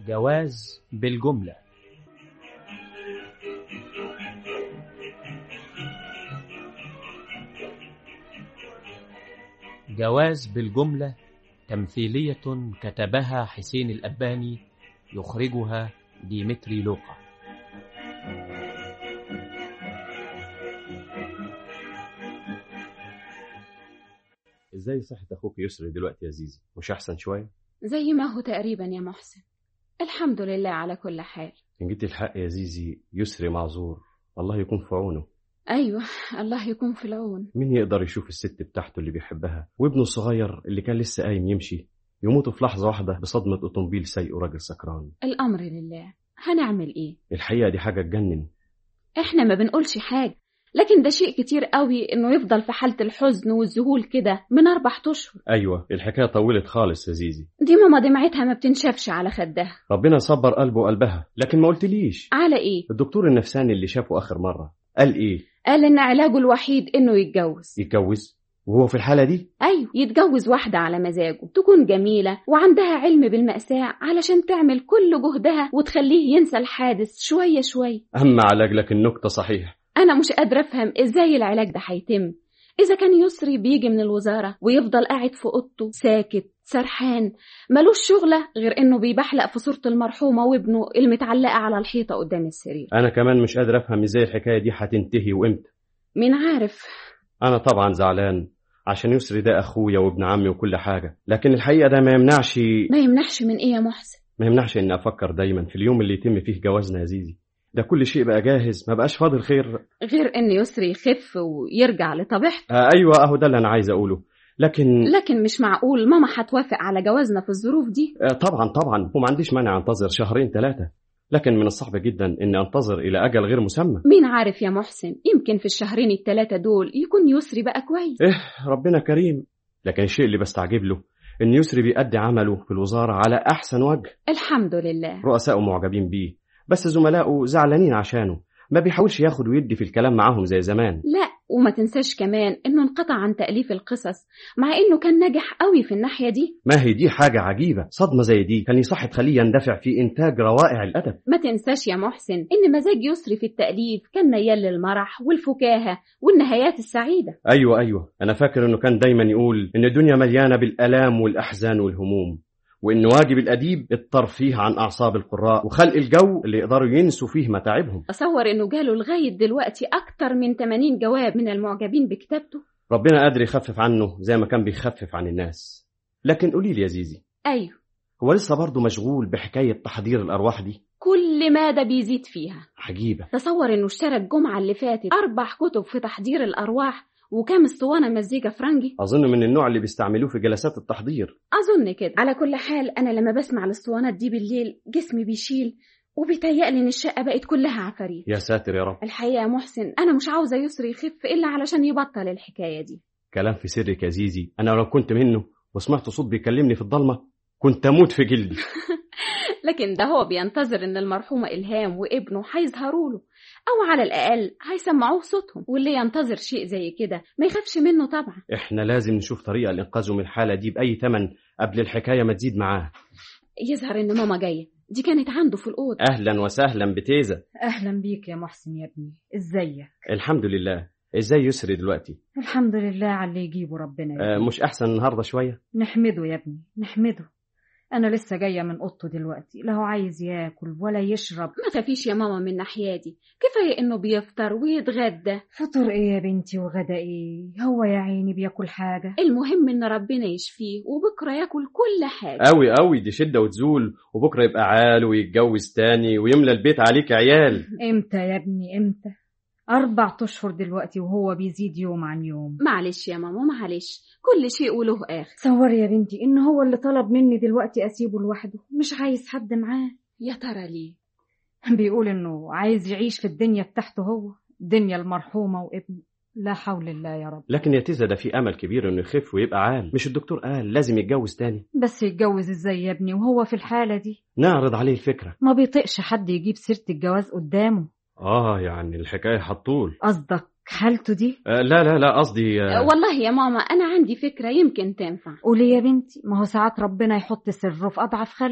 جواز بالجملة جواز بالجملة تمثيلية كتبها حسين الأباني يخرجها ديمتري لوقا ازاي صحة اخوك يسري دلوقتي يا زيزي مش احسن شوية زي ما هو تقريبا يا محسن الحمد لله على كل حال ان جيت الحق يا زيزي يسري معذور الله يكون في عونه أيوة الله يكون في العون مين يقدر يشوف الست بتاعته اللي بيحبها وابنه الصغير اللي كان لسه قايم يمشي يموتوا في لحظة واحدة بصدمة أوتومبيل سايقه راجل سكران الأمر لله هنعمل إيه الحقيقة دي حاجة تجنن إحنا ما بنقولش حاجة لكن ده شيء كتير قوي إنه يفضل في حالة الحزن والذهول كده من أربع أشهر أيوة الحكاية طولت خالص يا زيزي دي ماما دمعتها ما بتنشفش على خدها ربنا صبر قلبه وقلبها لكن ما قلتليش على إيه الدكتور النفساني اللي شافه آخر مرة قال إيه قال إن علاجه الوحيد إنه يتجوز يتجوز وهو في الحالة دي أيوة يتجوز واحدة على مزاجه تكون جميلة وعندها علم بالمأساة علشان تعمل كل جهدها وتخليه ينسى الحادث شوية شوية أما علاج لك النكتة صحيح أنا مش قادرة أفهم إزاي العلاج ده هيتم إذا كان يسري بيجي من الوزارة ويفضل قاعد في أوضته ساكت سرحان ملوش شغلة غير إنه بيبحلق في صورة المرحومة وابنه المتعلقة على الحيطة قدام السرير أنا كمان مش قادر أفهم إزاي الحكاية دي هتنتهي وإمتى مين عارف أنا طبعا زعلان عشان يسري ده أخويا وابن عمي وكل حاجة لكن الحقيقة ده ما يمنعش ما يمنعش من إيه يا محسن ما يمنعش إني أفكر دايما في اليوم اللي يتم فيه جوازنا يا زيزي ده كل شيء بقى جاهز ما بقاش فاضل خير غير إن يسري يخف ويرجع لطبيعته آه أيوة أهو ده اللي أنا عايز أقوله لكن لكن مش معقول ماما هتوافق على جوازنا في الظروف دي آه طبعا طبعا وما عنديش مانع أنتظر شهرين ثلاثة لكن من الصعب جدا إني أنتظر إلى أجل غير مسمى مين عارف يا محسن يمكن في الشهرين الثلاثة دول يكون يسري بقى كويس إيه ربنا كريم لكن الشيء اللي بستعجب له إن يسري بيأدي عمله في الوزارة على أحسن وجه الحمد لله رؤسائه معجبين بيه بس زملائه زعلانين عشانه ما بيحاولش ياخد ويدي في الكلام معاهم زي زمان لا وما تنساش كمان انه انقطع عن تأليف القصص مع انه كان ناجح قوي في الناحية دي ما هي دي حاجة عجيبة صدمة زي دي كان يصح تخليه يندفع في إنتاج روائع الأدب ما تنساش يا محسن ان مزاج يسري في التأليف كان ميال للمرح والفكاهة والنهايات السعيدة أيوة أيوة أنا فاكر إنه كان دايما يقول إن الدنيا مليانة بالآلام والأحزان والهموم وإن واجب الأديب الترفيه عن أعصاب القراء وخلق الجو اللي يقدروا ينسوا فيه متاعبهم أصور إنه جاله لغاية دلوقتي أكتر من 80 جواب من المعجبين بكتابته ربنا قادر يخفف عنه زي ما كان بيخفف عن الناس لكن قولي لي يا زيزي أيوه هو لسه برضه مشغول بحكاية تحضير الأرواح دي كل مادة بيزيد فيها عجيبة تصور إنه اشترى الجمعة اللي فاتت أربع كتب في تحضير الأرواح وكام اسطوانة مزيكا فرنجي أظن من النوع اللي بيستعملوه في جلسات التحضير أظن كده على كل حال أنا لما بسمع الاسطوانات دي بالليل جسمي بيشيل وبيتهيألي إن الشقة بقت كلها عفاريت يا ساتر يا رب الحقيقة يا محسن أنا مش عاوزة يسري يخف إلا علشان يبطل الحكاية دي كلام في سرك يا زيزي أنا لو كنت منه وسمعت صوت بيكلمني في الضلمة كنت أموت في جلدي لكن ده هو بينتظر إن المرحومة إلهام وابنه هيظهروا له أو على الأقل هيسمعوه صوتهم واللي ينتظر شيء زي كده ما يخافش منه طبعا إحنا لازم نشوف طريقة لإنقاذه من الحالة دي بأي ثمن قبل الحكاية ما تزيد معاه يظهر إن ماما جاية دي كانت عنده في الأوضة أهلا وسهلا بتيزة أهلا بيك يا محسن يا ابني إزيك الحمد لله إزاي يسري دلوقتي الحمد لله على اللي يجيبه ربنا يا آه ابني. مش أحسن النهاردة شوية نحمده يا ابني نحمده أنا لسه جاية من أوضته دلوقتي لا هو عايز ياكل ولا يشرب ما تخافيش يا ماما من ناحيتي كفاية إنه بيفطر ويتغدى فطر إيه يا بنتي وغدا إيه هو يا عيني بياكل حاجة المهم إن ربنا يشفيه وبكرة ياكل كل حاجة أوي أوي دي شدة وتزول وبكرة يبقى عال ويتجوز تاني ويملى البيت عليك عيال إمتى يا ابني إمتى أربع أشهر دلوقتي وهو بيزيد يوم عن يوم معلش يا ماما معلش كل شيء وله آخر تصوري يا بنتي إن هو اللي طلب مني دلوقتي أسيبه لوحده مش عايز حد معاه يا ترى ليه بيقول إنه عايز يعيش في الدنيا بتاعته هو دنيا المرحومة وابنه لا حول الله يا رب لكن يا تيزة ده في أمل كبير إنه يخف ويبقى عال مش الدكتور قال لازم يتجوز تاني بس يتجوز ازاي يا ابني وهو في الحالة دي نعرض عليه الفكرة ما بيطقش حد يجيب سيرة الجواز قدامه آه يعني الحكاية هتطول قصدك حالته دي آه لا لا لا قصدي آه والله يا ماما أنا عندي فكرة يمكن تنفع قولي يا بنتي ما هو ساعات ربنا يحط سره في أضعف خلقه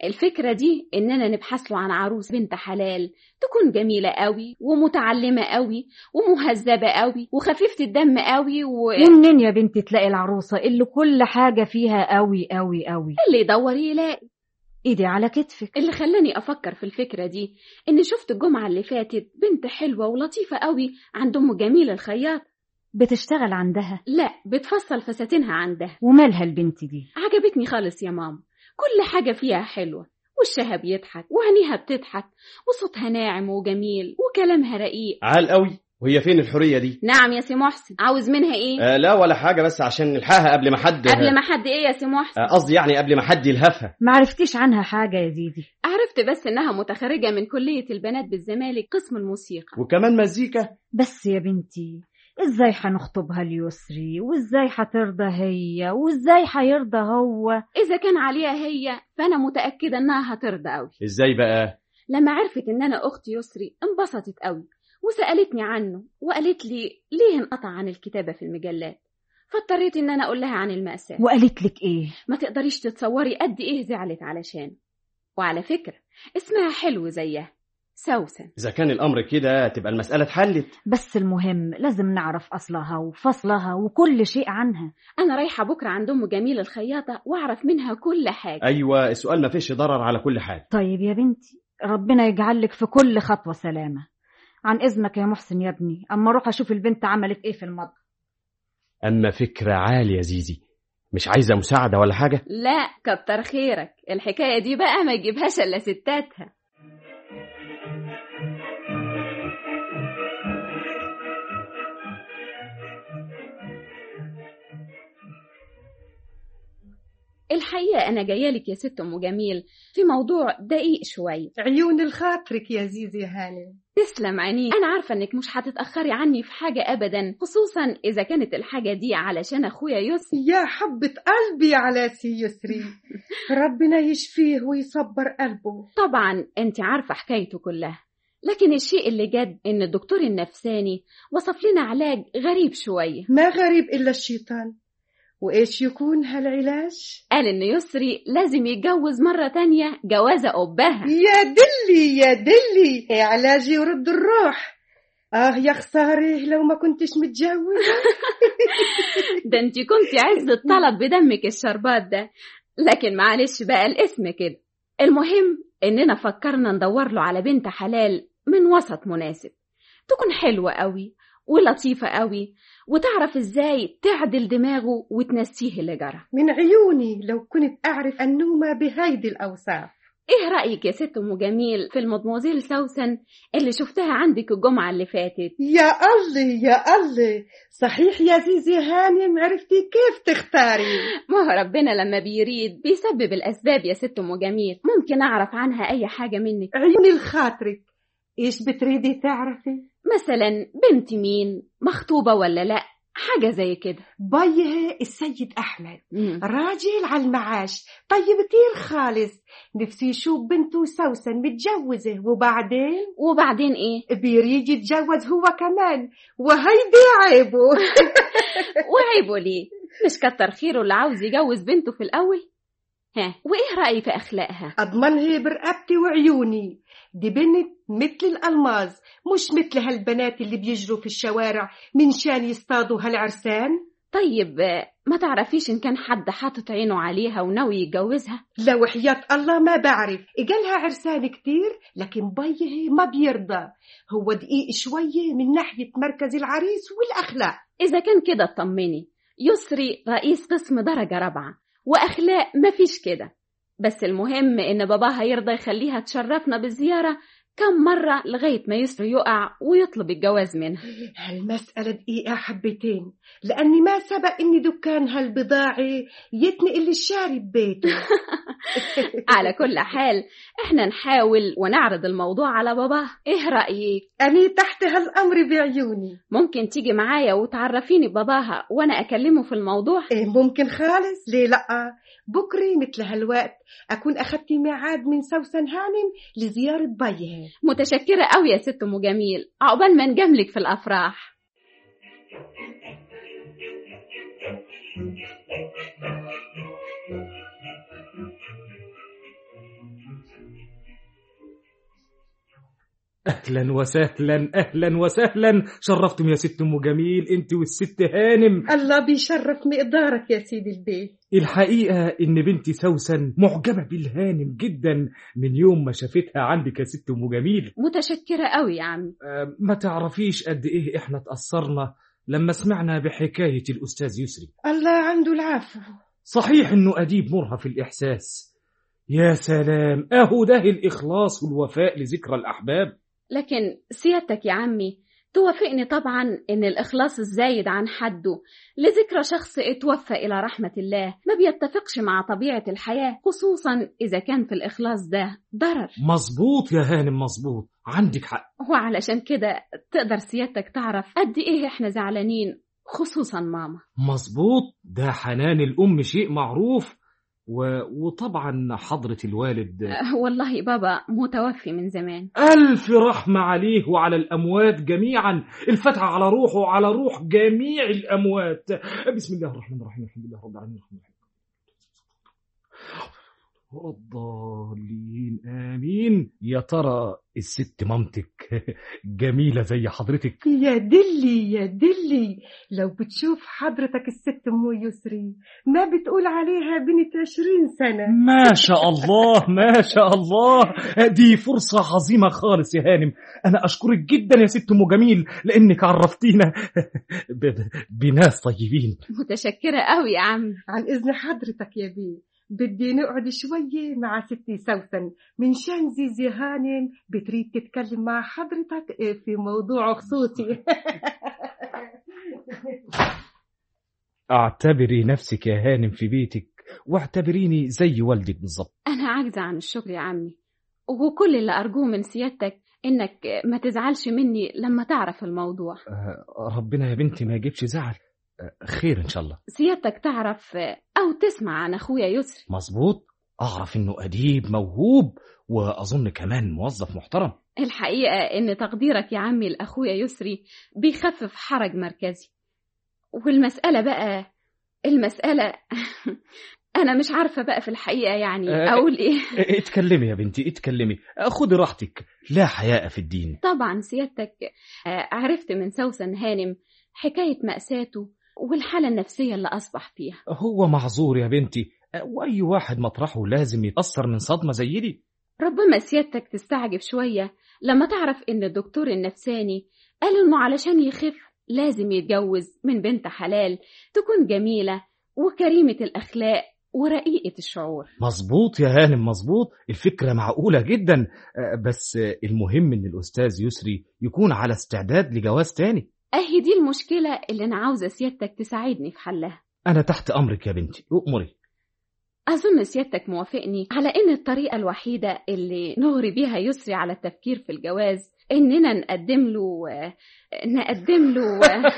الفكرة دي إننا نبحث له عن عروس بنت حلال تكون جميلة قوي ومتعلمة قوي ومهذبة قوي وخفيفة الدم قوي واللي ومنين يا بنتي تلاقي العروسة اللي كل حاجة فيها قوي قوي قوي يدور يلاقي ايدي على كتفك اللي خلاني أفكر في الفكرة دي إني شفت الجمعة اللي فاتت بنت حلوة ولطيفة قوي عند أم جميل الخياط بتشتغل عندها لا بتفصل فساتينها عندها ومالها البنت دي عجبتني خالص يا ماما كل حاجة فيها حلوة وشها بيضحك وعينيها بتضحك وصوتها ناعم وجميل وكلامها رقيق عال قوي وهي فين الحرية دي نعم يا سي محسن عاوز منها ايه آه لا ولا حاجة بس عشان نلحقها قبل ما حد قبل ما حد ايه يا سي محسن آه، قصدي يعني قبل ما حد يلهفها معرفتيش عنها حاجة يا زيزي عرفت بس انها متخرجة من كلية البنات بالزمالك قسم الموسيقى وكمان مزيكا بس يا بنتي ازاي هنخطبها ليسري وازاي هترضى هي وازاي هيرضى هو اذا كان عليها هي فانا متأكدة انها هترضى قوي ازاي بقى لما عرفت ان انا اخت يسري انبسطت قوي وسألتني عنه وقالت لي ليه انقطع عن الكتابة في المجلات فاضطريت ان انا اقول لها عن المأساة وقالت لك ايه ما تقدريش تتصوري قد ايه زعلت علشان وعلى فكرة اسمها حلو زيها سوسن إذا كان الأمر كده تبقى المسألة اتحلت بس المهم لازم نعرف اصلها وفصلها وكل شيء عنها انا رايحة بكرة عند ام جميل الخياطة واعرف منها كل حاجة أيوة السؤال ما فيش ضرر على كل حال طيب يا بنتي ربنا يجعل لك في كل خطوة سلامة عن إذنك يا محسن يا ابني أما أروح أشوف البنت عملت إيه في المطبخ أما فكرة عالية زيزي مش عايزة مساعدة ولا حاجة لا كتر خيرك الحكاية دي بقى ما يجيبهاش الا ستاتها الحقيقة أنا جاية لك يا ست أم جميل في موضوع دقيق شوية عيون الخاطرك يا زيزي هانم تسلم عيني أنا عارفة إنك مش هتتأخري عني في حاجة أبدا خصوصا إذا كانت الحاجة دي علشان أخويا يوسف يا حبة قلبي على سي يسري ربنا يشفيه ويصبر قلبه طبعا أنت عارفة حكايته كلها لكن الشيء اللي جد إن الدكتور النفساني وصف لنا علاج غريب شوية ما غريب إلا الشيطان وإيش يكون هالعلاج؟ قال إن يسري لازم يتجوز مرة تانية جوازة أبها يا دلي يا دلي علاج يرد الروح آه يا خسارة لو ما كنتش متجوزة ده انت كنت عز الطلب بدمك الشربات ده لكن معلش بقى الاسم كده المهم اننا فكرنا ندور له على بنت حلال من وسط مناسب تكون حلوة قوي ولطيفة قوي وتعرف ازاي تعدل دماغه وتنسيه اللي جرى من عيوني لو كنت أعرف النومة بهيدي الأوصاف ايه رأيك يا ست ام جميل في المدموزيل سوسن اللي شفتها عندك الجمعة اللي فاتت يا الله يا الله صحيح يا زيزي هانم عرفتي كيف تختاري ما هو ربنا لما بيريد بيسبب الأسباب يا ست أم جميل ممكن أعرف عنها أي حاجة منك عيوني الخاطرك ايش بتريدي تعرفي مثلا بنت مين مخطوبة ولا لأ حاجة زي كده بيه السيد أحمد مم. راجل على المعاش طيب كتير خالص نفسي يشوف بنته سوسن متجوزة وبعدين وبعدين إيه بيريد يتجوز هو كمان وهيدي عيبه وعيبه ليه مش كتر خيره اللي عاوز يجوز بنته في الأول ها وإيه رأيي في أخلاقها أضمنها برقبتي وعيوني دي بنت مثل الألماظ مش مثل هالبنات اللي بيجروا في الشوارع من شان يصطادوا هالعرسان طيب آه، ما تعرفيش إن كان حد حاطط عينه عليها وناوي يتجوزها لو حياة الله ما بعرف إجالها عرسان كتير لكن بيه ما بيرضى هو دقيق شوية من ناحية مركز العريس والأخلاق إذا كان كده اطمني يسري رئيس قسم درجة رابعة وأخلاق مفيش كده بس المهم إن باباها يرضى يخليها تشرفنا بالزيارة كم مرة لغاية ما يسري يقع ويطلب الجواز منها هالمسألة دقيقة حبتين لأني ما سبق إني دكان هالبضاعة يتنقل الشاري ببيته على كل حال إحنا نحاول ونعرض الموضوع على باباها إيه رأيك؟ أني تحت هالأمر بعيوني ممكن تيجي معايا وتعرفيني باباها وأنا أكلمه في الموضوع؟ إيه ممكن خالص ليه لأ بكري مثل هالوقت أكون أخدت ميعاد من سوسن هانم لزيارة بيها متشكرة أوي يا ست أم جميل عقبال ما نجاملك في الأفراح اهلا وسهلا اهلا وسهلا شرفتم يا ست ام جميل انت والست هانم الله بيشرف مقدارك يا سيدي البيت الحقيقه ان بنتي سوسن معجبه بالهانم جدا من يوم ما شافتها عندك يا ست ام جميل متشكرة قوي يا عمي أه، ما تعرفيش قد ايه احنا اتاثرنا لما سمعنا بحكايه الاستاذ يسري الله عنده العفو صحيح انه اديب مرهف الاحساس يا سلام اهو ده الاخلاص والوفاء لذكرى الاحباب لكن سيادتك يا عمي توافقني طبعا ان الاخلاص الزايد عن حده لذكرى شخص اتوفى الى رحمة الله ما بيتفقش مع طبيعة الحياة خصوصا اذا كان في الاخلاص ده ضرر مظبوط يا هانم مظبوط عندك حق وعلشان كده تقدر سيادتك تعرف قد ايه احنا زعلانين خصوصا ماما مظبوط ده حنان الام شيء معروف و... وطبعا حضرة الوالد أه، والله بابا متوفي من زمان ألف رحمة عليه وعلى الأموات جميعا الفتحة على روحه وعلى روح جميع الأموات بسم الله الرحمن الرحيم الحمد لله رب العالمين الرحمن الرحيم الضالين آمين يا ترى الست مامتك جميلة زي حضرتك يا دلي يا دلي لو بتشوف حضرتك الست ام يسري ما بتقول عليها بنت عشرين سنة ما شاء الله ما شاء الله دي فرصة عظيمة خالص يا هانم أنا أشكرك جدا يا ست أم جميل لأنك عرفتينا ب- ب- بناس طيبين متشكرة قوي يا عمي عن إذن حضرتك يا بيه بدي نقعد شوية مع ستي سوسن من شان زيزي هانم بتريد تتكلم مع حضرتك في موضوع خصوصي اعتبري نفسك يا هانم في بيتك واعتبريني زي والدك بالظبط انا عاجزة عن الشكر يا عمي وكل اللي ارجوه من سيادتك انك ما تزعلش مني لما تعرف الموضوع آه، ربنا يا بنتي ما يجيبش زعل آه، خير إن شاء الله سيادتك تعرف او تسمع عن اخويا يسري مظبوط أعرف إنه أديب موهوب وأظن كمان موظف محترم الحقيقة إن تقديرك يا عمي لأخويا يسري بيخفف حرج مركزي والمسألة بقى المسألة أنا مش عارفة بقى في الحقيقة يعني آه، أقول إيه آه، اتكلمي يا بنتي اتكلمي آه، خدي راحتك لا حياء في الدين طبعا سيادتك آه، عرفت من سوسن هانم حكاية مأساته والحالة النفسية اللي أصبح فيها هو معذور يا بنتي آه، وأي واحد مطرحه لازم يتأثر من صدمة زي دي ربما سيادتك تستعجب شوية لما تعرف إن الدكتور النفساني قال إنه علشان يخف لازم يتجوز من بنت حلال تكون جميلة وكريمة الأخلاق ورقيقة الشعور مظبوط يا هانم مظبوط الفكرة معقولة جدا آه، بس آه، المهم إن الأستاذ يسري يكون على استعداد لجواز تاني أهي دي المشكلة اللي أنا عاوزة سيادتك تساعدني في حلها أنا تحت أمرك يا بنتي أؤمري أظن سيادتك موافقني على إن الطريقة الوحيدة اللي نغري بيها يسري على التفكير في الجواز إننا نقدم له نقدم له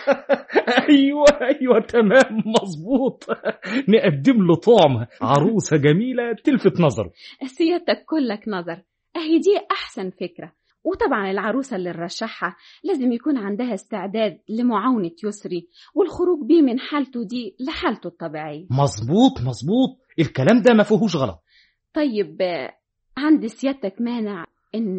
ايوه ايوه تمام مظبوط نقدم له طعم عروسه جميله تلفت نظره سيادتك كلك نظر أهي دي أحسن فكرة وطبعا العروسة اللي نرشحها لازم يكون عندها استعداد لمعاونة يسري والخروج بيه من حالته دي لحالته الطبيعية مظبوط مظبوط الكلام ده ما فيهوش غلط طيب آه، عندي سيادتك مانع إن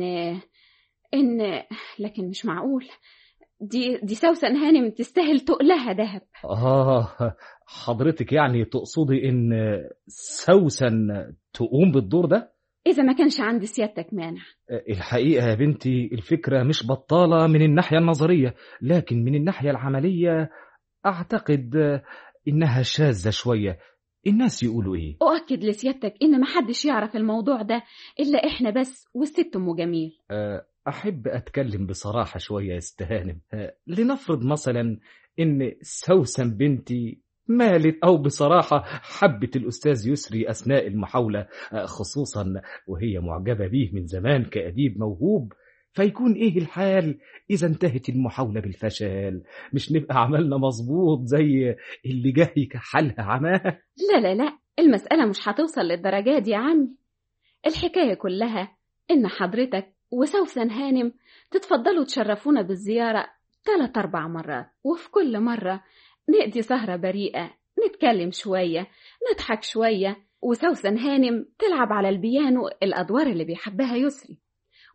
إن لكن مش معقول دي دي سوسن هانم تستاهل تقلها دهب اه حضرتك يعني تقصدي ان سوسن تقوم بالدور ده إذا ما كانش عندي سيادتك مانع الحقيقه يا بنتي الفكره مش بطاله من الناحيه النظريه لكن من الناحيه العمليه اعتقد انها شاذه شويه الناس يقولوا ايه أؤكد لسيادتك إن محدش يعرف الموضوع ده إلا إحنا بس والست أم جميل أحب أتكلم بصراحة شوية يا استهانم لنفرض مثلا إن سوسن بنتي مالت أو بصراحة حبت الأستاذ يسري أثناء المحاولة خصوصا وهي معجبة بيه من زمان كأديب موهوب فيكون إيه الحال إذا انتهت المحاولة بالفشل مش نبقى عملنا مظبوط زي اللي جاي كحالها عماه لا لا لا المسألة مش هتوصل للدرجة دي يا عمي الحكاية كلها إن حضرتك وسوسن هانم تتفضلوا تشرفونا بالزيارة ثلاث أربع مرات وفي كل مرة نقضي سهرة بريئة نتكلم شوية نضحك شوية وسوسن هانم تلعب على البيانو الأدوار اللي بيحبها يسري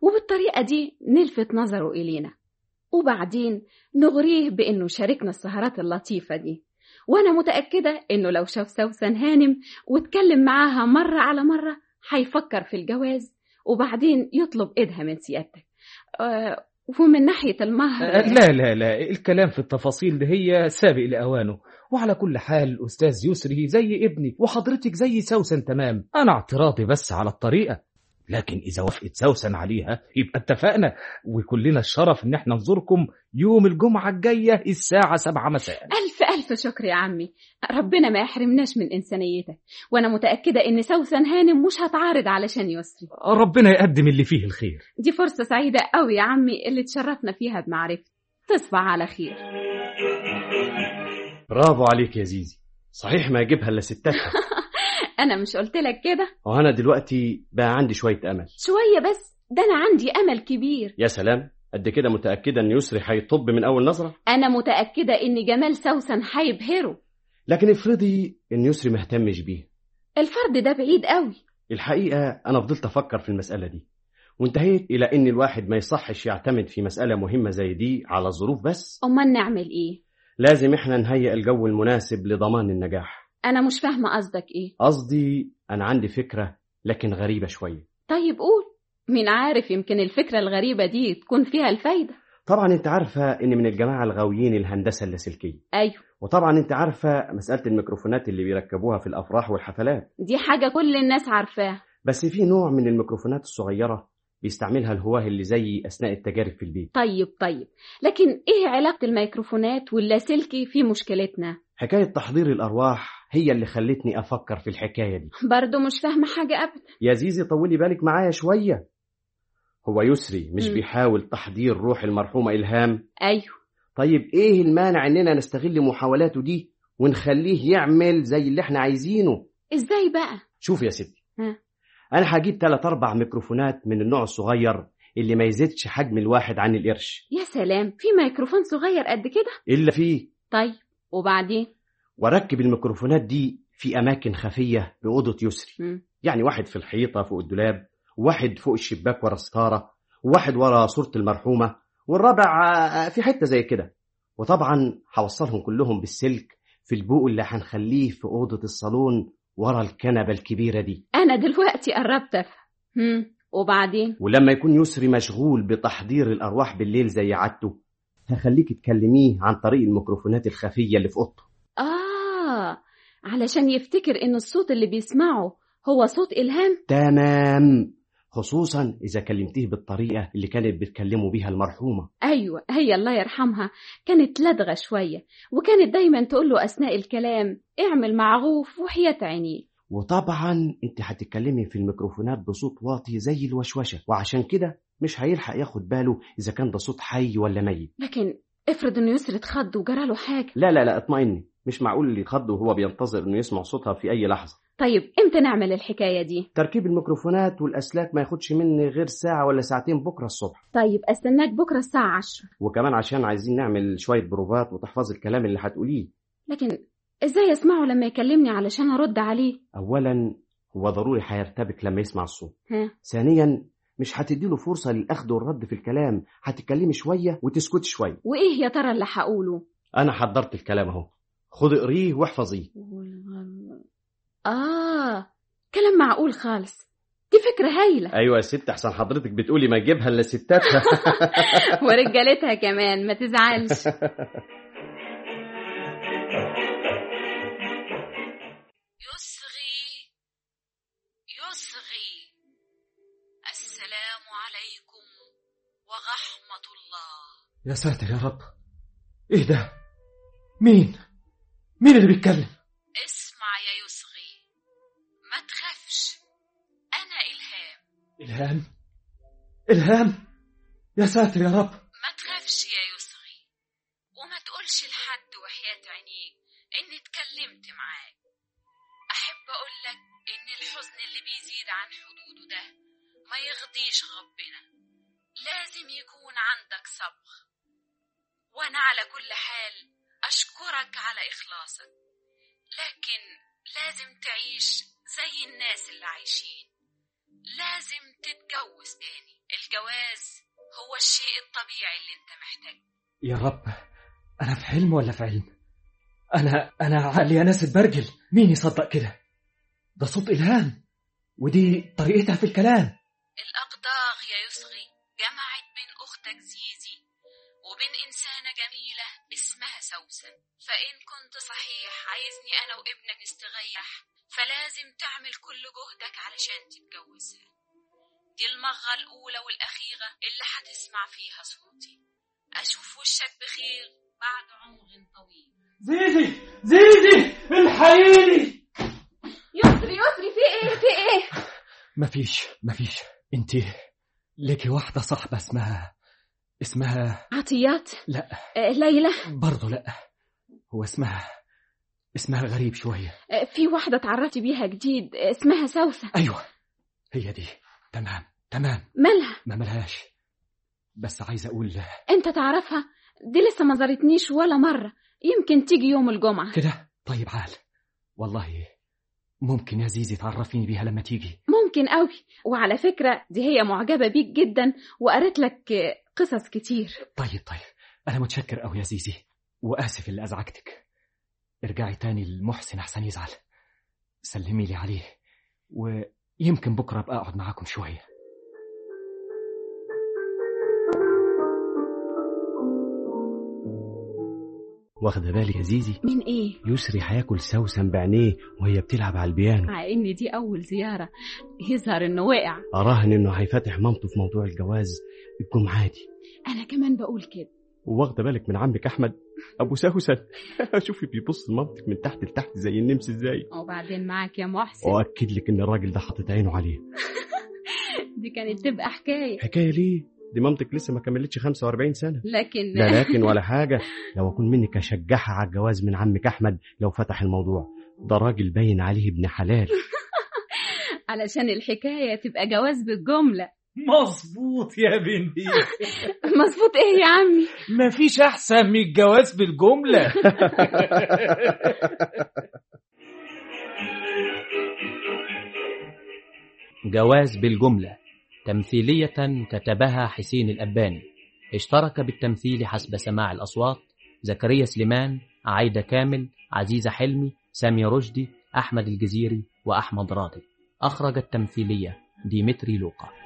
وبالطريقة دي نلفت نظره إلينا وبعدين نغريه بإنه شاركنا السهرات اللطيفة دي وأنا متأكدة إنه لو شاف سوسن هانم واتكلم معاها مرة على مرة هيفكر في الجواز وبعدين يطلب إيدها من سيادتك أه ومن ناحية المهر لا لا لا الكلام في التفاصيل ده هي سابق لأوانه وعلى كل حال الأستاذ يسري زي ابني وحضرتك زي سوسن تمام أنا اعتراضي بس على الطريقة لكن إذا وافقت سوسن عليها يبقى اتفقنا وكلنا الشرف إن احنا نزوركم يوم الجمعة الجاية الساعة سبعة مساء ألف ألف شكر يا عمي ربنا ما يحرمناش من إنسانيتك وأنا متأكدة إن سوسن هانم مش هتعارض علشان يسري ربنا يقدم اللي فيه الخير دي فرصة سعيدة قوي يا عمي اللي تشرفنا فيها بمعرفتك تصبح على خير برافو عليك يا زيزي صحيح ما يجيبها الا ستاتها أنا مش قلت لك كده وانا دلوقتي بقى عندي شويه امل شوية بس ده أنا عندي أمل كبير يا سلام قد كده متاكده ان يسري هيطب من اول نظره أنا متأكدة إن جمال سوسن هيبهره لكن افرضي ان يسري ما اهتمش بيه الفرد ده بعيد قوي الحقيقه انا فضلت افكر في المساله دي وانتهيت الى ان الواحد ما يصحش يعتمد في مساله مهمه زي دي على الظروف بس أمال نعمل إيه لازم احنا نهيئ الجو المناسب لضمان النجاح أنا مش فاهمة قصدك إيه قصدي انا عندي فكره لكن غريبه شويه طيب قول مين عارف يمكن الفكرة الغريبة دي تكون فيها الفايدة طبعا انت عارفه ان من الجماعه الغاويين الهندسه اللاسلكيه أيوة وطبعا انت عارفه مساله الميكروفونات اللي بيركبوها في الافراح والحفلات دي حاجة كل الناس عارفاها بس في نوع من الميكروفونات الصغيره بيستعملها الهواه اللي زي اثناء التجارب في البيت طيب طيب لكن إيه علاقة الميكروفونات واللاسلكي في مشكلتنا حكايه تحضير الارواح هي اللي خلتني افكر في الحكايه دي برضو مش فاهمة حاجة أبدا يا زيزي طولي بالك معايا شويه هو يسري مش مم. بيحاول تحضير روح المرحومه الهام أيوة طيب ايه المانع اننا نستغل محاولاته دي ونخليه يعمل زي اللي احنا عايزينه إزاي بقى شوف يا ستي ها. انا هجيب تلات اربع ميكروفونات من النوع الصغير اللي ما يزيدش حجم الواحد عن القرش يا سلام في ميكروفون صغير قد كده الا فيه طيب وبعدين واركب الميكروفونات دي في اماكن خفيه باوضه يسري مم. يعني واحد في الحيطه فوق الدولاب وواحد فوق الشباك ورا ستاره وواحد ورا صوره المرحومه والرابع آه، في حته زي كده وطبعا هوصلهم كلهم بالسلك في البوق اللي هنخليه في اوضه الصالون ورا الكنبه الكبيره دي أنا دلوقتي قربت أفهم هم، وبعدين ولما يكون يسري مشغول بتحضير الارواح بالليل زي عادته هخليك تكلميه عن طريق الميكروفونات الخفيه اللي في اوضته آه علشان يفتكر إن الصوت اللي بيسمعه هو صوت إلهام تمام خصوصا اذا كلمتيه بالطريقه اللي كانت بتكلمه بيها المرحومه أيوة هي الله يرحمها كانت لدغة شوية وكانت دايما تقول له أثناء الكلام اعمل معروف وحياة عينيه وطبعا انت هتتكلمي في الميكروفونات بصوت واطي زي الوشوشه وعشان كده مش هيلحق ياخد باله اذا كان ده صوت حي ولا ميت لكن افرض إنه يسر اتخض وجراله حاجة لا لا لا اطمئني مش معقول اللي يتخض وهو بينتظر انه يسمع صوتها في اي لحظه طيب امتى نعمل الحكاية دي تركيب الميكروفونات والاسلاك ما ياخدش مني غير ساعه ولا ساعتين بكره الصبح طيب استناك بكرة الساعة عشرة وكمان عشان عايزين نعمل شويه بروفات وتحفظ الكلام اللي هتقوليه لكن ازاي اسمعه لما يكلمني علشان ارد عليه اولا هو ضروري هيرتبك لما يسمع الصوت ها ثانيا مش هتديله فرصه للاخذ والرد في الكلام هتتكلمي شويه وتسكتي شويه وايه يا ترى اللي هقوله انا حضرت الكلام اهو خد اقريه واحفظيه اه كلام معقول خالص دي فكرة هايلة ايوه يا ست احسن حضرتك بتقولي ما تجيبها الا ستاتها ورجالتها كمان ما تزعلش يصغي يصغي السلام عليكم ورحمة الله يا ساتر يا رب ايه ده مين مين اللي بيتكلم اسمع يا يصغي ما تخافش أنا إلهام الهام الهام يا ساتر يا رب ما تخافش يا يصغي وما تقولش لحد وحياة عينيك إني اتكلمت معاك أحب أقولك إن الحزن اللي بيزيد عن حدوده ده ما يغضيش ربنا لازم يكون عندك صبر وأنا على كل حال أشكرك على إخلاصك لكن لازم تعيش زي الناس اللي عايشين لازم تتجوز تاني الجواز هو الشيء الطبيعي اللي انت محتاجه يا رب انا في حلم ولا في علم انا انا عقلي ناس اتبرجل مين يصدق كده ده صوت الهام ودي طريقتها في الكلام الأقداغ يا يسري جمعت بين أختك زيزي وبين إنسانة جميلة اسمها سوسن فإن كنت صحيح عايزني أنا وابنك نستريح فلازم تعمل كل جهدك علشان تتجوزها دي المرة الأولى والأخيرة اللي هتسمع فيها صوتي أشوف وشك بخير بعد عمر طويل زيزي زيزي الحقيني يسري يسري في ايه في ايه مفيش مفيش انت ليكي واحدة صاحبة اسمها اسمها عطيات لا آه، ليلى برضه لا هو اسمها اسمها غريب شوية آه، في واحدة اتعرفتي بيها جديد آه، اسمها سوسن أيوة هي دي تمام تمام مالها ما ملهاش بس عايز أقول انت تعرفها دي لسه ما زارتنيش ولا مرة يمكن تيجي يوم الجمعة كده طيب عال والله ممكن يا زيزي تعرفيني بيها لما تيجي ممكن قوي وعلى فكرة دي هي معجبة بيك جدا وقرت لك آه، قصص كتير طيب طيب أنا متشكر أوي يا زيزي وآسف اللي أزعجتك ارجعي تاني لمحسن أحسن يزعل سلمي لي عليه ويمكن بكرة أبقى أقعد معاكم شوية واخده بالك يا زيزي من ايه يسري هياكل سوسن بعينيه وهي بتلعب على البيانو مع ان دي اول زيارة يظهر انه وقع اراهن انه هيفتح مامته في موضوع الجواز الجمعة دي انا كمان بقول كده واخده بالك من عمك احمد ابو سوسن شوفي بيبص لمامتك من تحت لتحت زي النمس ازاي وبعدين معاك يا محسن واكد لك ان الراجل ده حاطط عينه عليه دي كانت تبقى حكاية حكايه ليه دي مامتك لسه ما كملتش 45 سنه لكن لا لكن ولا حاجه لو اكون منك اشجعها على الجواز من عمك احمد لو فتح الموضوع ده راجل باين عليه ابن حلال علشان الحكاية تبقى جواز بالجملة مظبوط يا بنتي مظبوط ايه يا عمي مفيش احسن من الجواز بالجمله جواز بالجملة تمثيلية كتبها حسين الأباني اشترك بالتمثيل حسب سماع الأصوات زكريا سليمان عايدة كامل عزيزة حلمي سامية رشدي أحمد الجزيري وأحمد راضي أخرج التمثيلية ديمتري لوقا